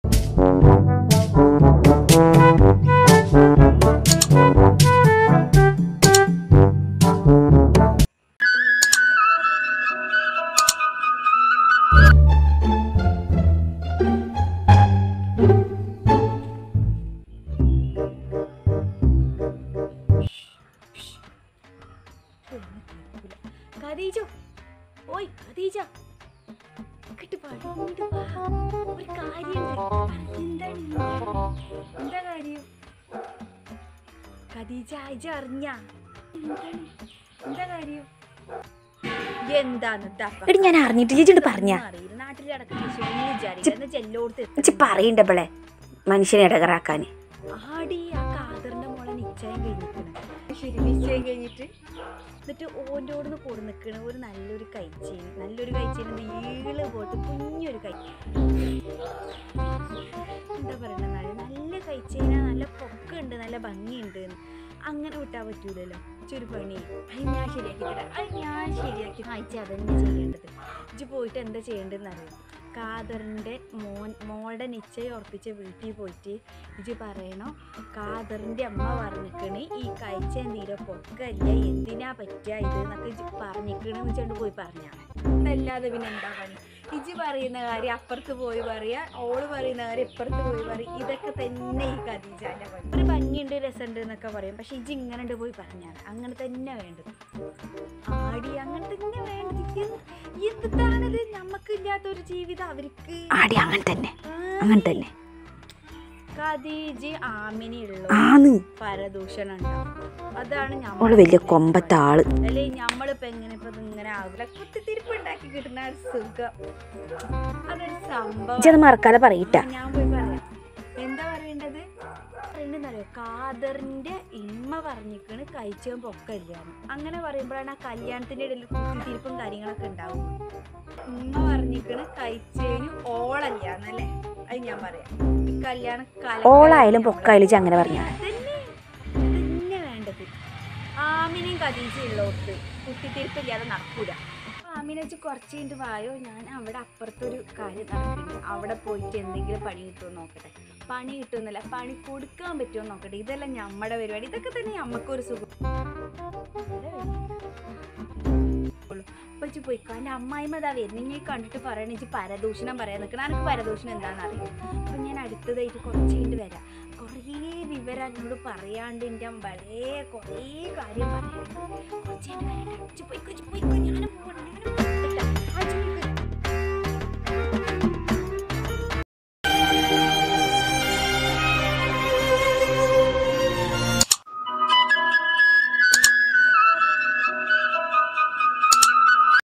ഖദീജ ഓയ് ഖദീജ ഇങ്ങട്ട് വാ, ഇങ്ങട്ട് വാ. ഒരു കാര്യമുണ്ട് എന്താണ് എന്താ കാര്യം ഖദീജ ആയിജ അറിഞ്ഞ എന്താണ് എന്താ കാര്യം എന്താന്ന് എടി ഞാൻ അറിഞ്ഞിട്ട് ചേച്ചിട്ട് പറഞ്ഞ നാട്ടിൽ നടക്കുന്ന ചെല്ലോടത്ത് ചേച്ചി പറയണ്ട ഇവളെ മനുഷ്യനെ ഇടകറാക്കാൻ ആടി ആ കാതറിന്റെ മോളെ നിശ്ചയം കഴിഞ്ഞിരിക്കണ ശരി നിശ്ചയം കഴിഞ്ഞിട്ട് എന്നിട്ട് ഓൻ്റെ ഓടുന്ന് കൂടെ നിൽക്കണ ഒരു നല്ലൊരു കൈച്ചേന് നല്ലൊരു കൈച്ചേന് നീള് പോലത്തെ കുഞ്ഞൊരു കൈ എന്താ പറയണ നല്ല കൈച്ചേന നല്ല പൊക്കുണ്ട് നല്ല ഭംഗിയുണ്ട് എന്ന്. അങ്ങനെ വിട്ടാൻ പറ്റൂലല്ലോ ചൊരു പണി അത് ഞാൻ ശരിയാക്കി തരാം അത് ഞാൻ ശരിയാക്കി അയച്ച അതന്നെ ചെയ്യേണ്ടത് ഇജ്ജ് പോയിട്ട് എന്താ ചെയ്യേണ്ടതെന്ന് അറിയാം കാദറിൻ്റെ മോൻ മോളുടെ നിശ്ചയം ഉറപ്പിച്ച വീട്ടിൽ പോയിട്ട് ഇജ്ജ് പറയണോ കാദറിൻ്റെ അമ്മ പറഞ്ഞിക്കണ് ഈ കഴിച്ച തീരെ പൊക്കല്ല എന്തിനാ പറ്റുക ഇത് എന്നൊക്കെ ഇജ്ജ് പറഞ്ഞിക്കണെന്ന് വെച്ചോണ്ട് പോയി പറഞ്ഞ അതല്ലാതെ പിന്നെ എന്താ പണി ഇജ്ജ് പറയുന്ന കാര്യം അപ്പുറത്ത് പോയി പറയാ ഓള് പറയുന്ന കാര്യം ഇപ്പുറത്ത് പോയി പറയും ഇതൊക്കെ തന്നെ ഈ ഖദീജാന്റെ പണി ഒരു ഭംഗിയുണ്ട് രസമുണ്ട് എന്നൊക്കെ പറയും പക്ഷെ ഇജ്ജ് ഇങ്ങനെ ഉണ്ട് പോയി പറഞ്ഞാണ് അങ്ങനെ തന്നെ വേണ്ടത് ആടി അങ്ങനെ തന്നെ വേണ്ടത് എന്ത് എന്താണിത് നമുക്കില്ലാത്തൊരു ജീവിതം അവർക്ക് ആടി അങ്ങനെ തന്നെ അങ്ങനെ തന്നെ ഖദീജ് ആമിനിയുള്ള ആന്ന് പരദൂഷണം ഉണ്ടാവും അതാണ് ഓള് നമ്മൾ വലിയ കൊമ്പത്തെ ആള് അല്ലെ നമ്മളിപ്പോ എങ്ങനെ ഇപ്പൊ ഇങ്ങനെ ആവില്ല കുത്തിത്തിരിപ്പ് ഉണ്ടാക്കി കിട്ടുന്ന ഒരു സുഖം അതൊരു സംഭവം ഇജ്ജത് മറക്കാതെ പറയിട്ട ഞാൻ പോയി പറയാം എന്താ പറയേണ്ടത് പറയണ്ടെന്നറിയോ കാദറിന്റെ ഇമ്മ പറഞ്ഞിക്കണ് കഴിച്ചാൻ പൊക്കല്യാന്ന് അങ്ങനെ പറയുമ്പോഴാണ് ആ കല്യാണത്തിന്റെ ഇടയിൽ കുത്തിത്തിരിപ്പും കാര്യങ്ങളൊക്കെ ഉണ്ടാവും ഉമ്മ പറഞ്ഞിക്കണ് കഴിച്ചതിന് ഓളല്ലാന്നല്ലേ അത് ഞാൻ പറയാം ഈ കല്യാണം കലക്കലല്ല ഓളായാലും നമ്മള്. പൊക്കായാലും ഇജ്ജ് അങ്ങനെ പറഞ്ഞ അതന്നെ അതന്നെ വേണ്ടത് ആമിനെയും കതീജയും ഉള്ളോടത്ത് കുത്തിത്തിരിപ്പില്ലാതെ നടക്കൂല ആമിനെ വെച്ച് കുറച്ച് കഴിഞ്ഞിട്ട് വായോ ഞാൻ അവിടെ അപ്പുറത്തൊരു കാര്യം നടക്കുന്നുണ്ട് അവിടെ പോയിട്ട് എന്തെങ്കിലും പണി കിട്ടുമോ നോക്കട്ടെ പണി കിട്ടുമെന്നല്ല പണി കൊടുക്കാൻ പറ്റുമോ നോക്കട്ടെ ഇതെല്ലാം നമ്മുടെ പരിപാടി ഇതൊക്കെ തന്നെ നമുക്കൊരു സുഖം പറ്റി പോയിക്കോ എൻ്റെ അമ്മായിമ്മ അതാ വരുന്നത് ഞാൻ കണ്ടിട്ട് പറയണ എനിക്ക് പരദൂഷണം പറയാൻ നിൽക്കണം എനിക്ക് പരദൂഷണം എന്താണെന്ന് അറിയാം അപ്പം ഞാൻ അടുത്തതായിട്ട് കുറച്ച് കഴിഞ്ഞിട്ട് വരാം കുറേ വിവരം എന്നോട് പറയാണ്ട് എൻ്റെ വളരെ കുറേ കാര്യം പറയാനുണ്ട് കുറച്ച് കഴിഞ്ഞിട്ട് വരാം ഇജ്ജ് പോയിക്കോ ഇജ്ജ് പോയിക്കോ ഞാനും പോകണം ഞാനും പോകണം